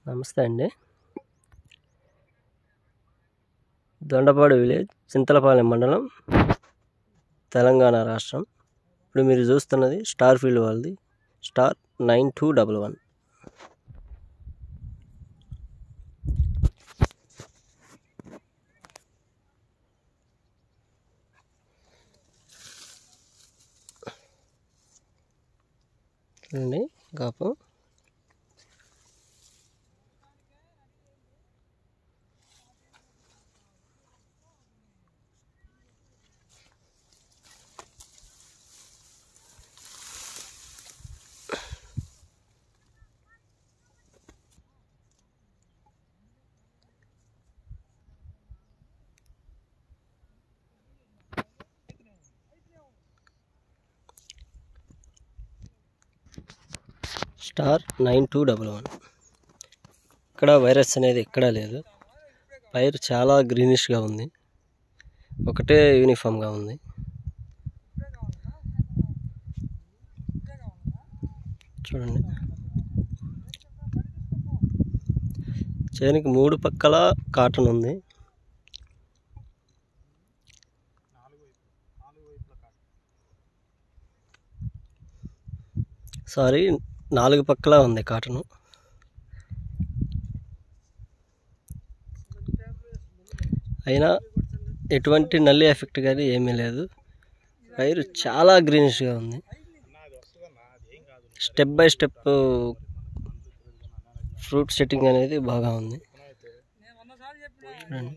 నమస్తే అండి దొండపాడు విలేజ్ చింతలపాలెం మండలం తెలంగాణ రాష్ట్రం ఇప్పుడు మీరు చూస్తున్నది స్టార్ ఫీల్డ్ వాళ్ళది star nine two double one చూడండి కాపు star nine two double one ఇక్కడ వైరస్ అనేది ఎక్కడా లేదు పైరు చాలా గ్రీనిష్గా ఉంది ఒకటే యూనిఫామ్గా ఉంది చూడండి చేనికి మూడు పక్కల కాటన్ ఉంది సారీ నాలుగు పక్కల ఉంది కాటను అయినా ఎటువంటి నల్లి ఎఫెక్ట్ కానీ ఏమీ లేదు పైరు చాలా గ్రీనిష్గా ఉంది step by step fruit setting అనేది బాగా ఉంది చూడండి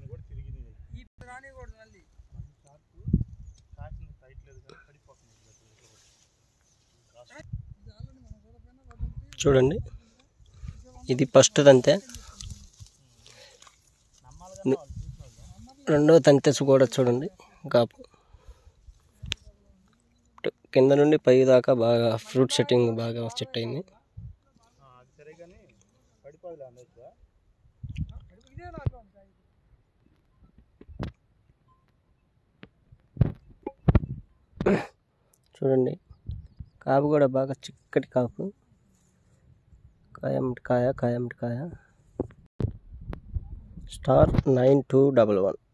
చూడండి ఇది ఫస్ట్ తంతె ని- రెండో తంతె కూడా చూడండి కాపు ట- కింద నుండి పై దాకా బాగా ఫ్రూట్ సెట్టింగ్ బాగా సెట్ అయింది చూడండి కాపు కూడా బాగా చిక్కటి కాపు కాయమిటి కాయ కాయమిటి కాయ star nine two double one